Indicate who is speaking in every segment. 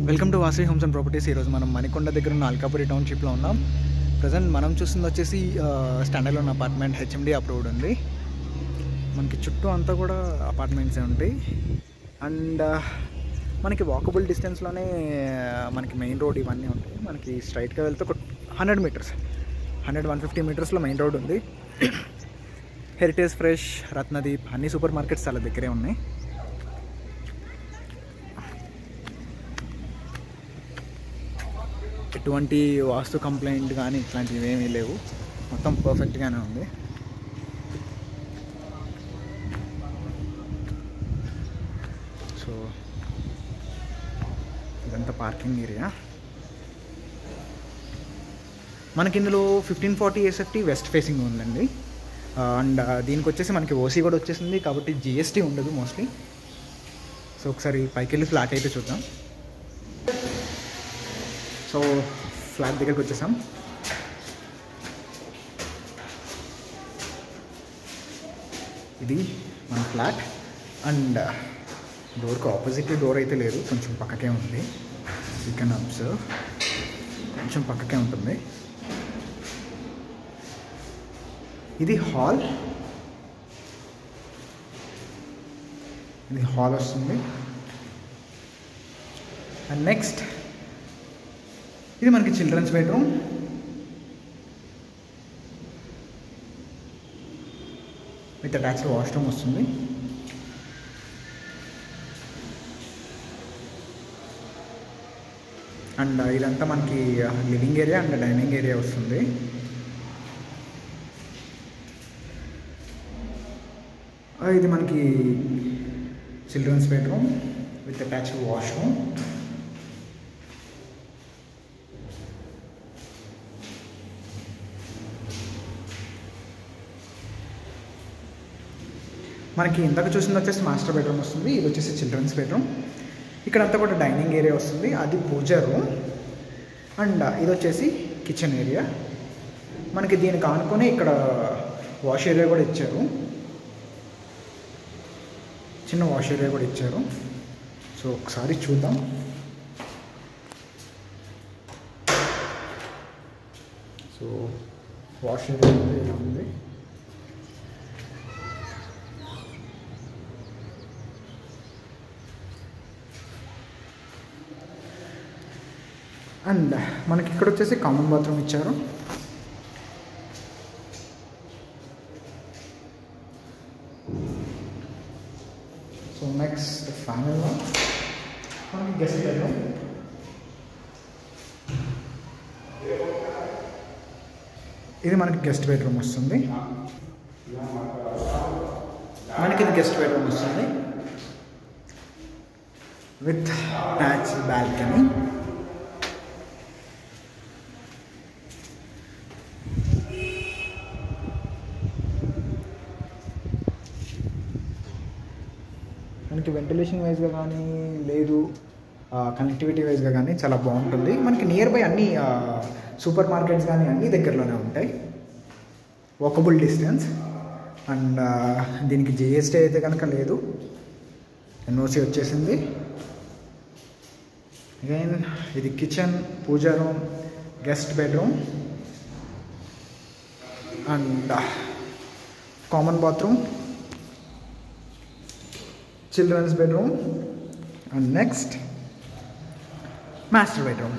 Speaker 1: welcome to Vasavi homes and properties ఈరోజు మనం మణికొండ దగ్గర ఉన్న అల్కాపురి టౌన్షిప్లో ఉన్నాం ప్రజెంట్ మనం చూస్తుంది వచ్చేసి స్టాండర్డ్ ఉన్న అపార్ట్మెంట్ హెచ్ఎండి అప్రూవ్డ్ ఉంది మనకి చుట్టూ అంతా కూడా అపార్ట్మెంట్సే ఉంటాయి అండ్ మనకి వాకబుల్ డిస్టెన్స్లోనే మనకి మెయిన్ రోడ్ ఇవన్నీ ఉంటాయి మనకి స్ట్రైట్గా వెళ్తే ఒక hundred meters hundred one fifty మీటర్స్లో మెయిన్ రోడ్ ఉంది హెరిటేజ్ ఫ్రెష్ రత్నదీప్ అన్ని సూపర్ మార్కెట్స్ చాలా దగ్గరే ఉన్నాయి ఎటువంటి వాస్తు కంప్లైంట్ కానీ ఇట్లాంటివి ఏమీ లేవు మొత్తం పర్ఫెక్ట్గానే ఉంది సో ఇదంతా పార్కింగ్ ఏరియా మనకి ఇందులో fifteen forty SFT west facing ఉందండి అండ్ దీనికి వచ్చేసి మనకి ఓసీ కూడా వచ్చేసింది కాబట్టి జిఎస్టీ ఉండదు మోస్ట్లీ సో ఒకసారి పైకి వెళ్ళి ఫ్లాట్ అయితే చూద్దాం సో ఫ్లాట్ దగ్గరికి వచ్చేసాం ఇది మన ఫ్లాట్ అండ్ డోర్కి ఆపోజిట్ డోర్ అయితే లేదు కొంచెం పక్కకే ఉంది యూ కెన్ అబ్జర్వ్ కొంచెం పక్కకే ఉంటుంది ఇది హాల్ ఇది హాల్ వస్తుంది అండ్ నెక్స్ట్ ఇది మనకి children's bedroom with attached washroom వస్తుంది అండ్ ఇదంతా మనకి living area and dining area వస్తుంది ఇది మనకి children's bedroom with attached washroom మనకి ఇందాక చూసింది వచ్చేసి మాస్టర్ బెడ్రూమ్ వస్తుంది ఇది వచ్చేసి చిల్డ్రన్స్ బెడ్రూమ్ ఇక్కడ అంతా కూడా డైనింగ్ ఏరియా వస్తుంది అది పూజ రూమ్ అండ్ ఇది వచ్చేసి కిచెన్ ఏరియా మనకి దీనికి ఆనుకొని ఇక్కడ వాష్ ఏరియా కూడా ఇచ్చారు చిన్న వాష్ ఏరియా కూడా ఇచ్చారు సో ఒకసారి చూద్దాం సో వాష్ ఏరియా అయితే ఇలా ఉంది అండ్ మనకి ఇక్కడ వచ్చేసి కామన్ బాత్రూమ్ ఇచ్చారు సో నెక్స్ట్ ఫైనల్ వన్ మనకి గెస్ట్ బెడ్రూమ్ ఇది మనకి గెస్ట్ బెడ్రూమ్ వస్తుంది మనకి ఇది గెస్ట్ బెడ్రూమ్ వస్తుంది విత్ ట్యాచ్ బాల్కనీ మనకి వెంటిలేషన్ వైజ్గా కానీ లేదు కనెక్టివిటీ వైజ్గా కానీ చాలా బాగుంటుంది మనకి నియర్ బై అన్ని సూపర్ మార్కెట్స్ కానీ అన్ని దగ్గరలోనే ఉంటాయి వాకబుల్ డిస్టెన్స్ అండ్ దీనికి జిఎస్టీ అయితే కనుక లేదు ఎన్ఓసి వచ్చేసింది అగైన్ ఇది kitchen puja room guest bedroom and common bathroom children's bedroom and next master bedroom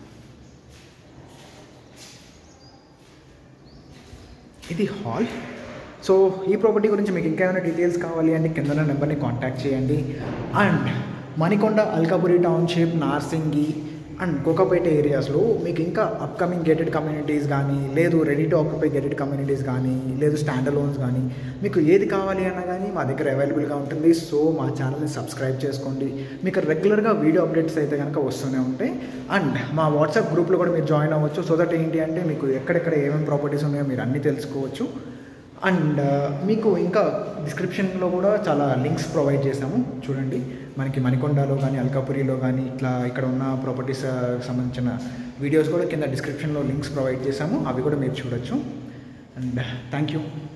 Speaker 1: ఇది హాల్ సో ఈ ప్రాపర్టీ గురించి మీకు ఇంకేమైనా డీటెయిల్స్ కావాలి అంటే కింద నెంబర్ని కాంటాక్ట్ చేయండి and Manikonda Alkapuri township Narsingi and Kokapet ఏరియాస్లో మీకు ఇంకా అప్కమింగ్ గేటెడ్ కమ్యూనిటీస్ కానీ లేదు ready to occupy gated communities కానీ లేదు స్టాండ్ లోన్స్ కానీ మీకు ఏది కావాలి అన్నా కానీ మా దగ్గర అవైలబుల్గా ఉంటుంది సో మా ఛానల్ని సబ్స్క్రైబ్ చేసుకోండి మీకు రెగ్యులర్గా వీడియో అప్డేట్స్ అయితే కనుక వస్తూనే ఉంటాయి అండ్ మా వాట్సాప్ గ్రూప్లో కూడా మీరు జాయిన్ అవ్వచ్చు సో దట్ ఏంటి అంటే మీకు ఎక్కడెక్కడ ఏమేమి ప్రాపర్టీస్ ఉన్నాయో మీరు అన్నీ తెలుసుకోవచ్చు అండ్ మీకు ఇంకా డిస్క్రిప్షన్లో కూడా చాలా లింక్స్ ప్రొవైడ్ చేసాము చూడండి మనకి మణికొండలో కానీ అల్కాపురిలో కానీ ఇట్లా ఇక్కడ ఉన్న ప్రాపర్టీస్ సంబంధించిన వీడియోస్ కూడా కింద డిస్క్రిప్షన్లో లింక్స్ ప్రొవైడ్ చేసాము అవి కూడా మీరు చూడొచ్చు అండ్ థ్యాంక్ యూ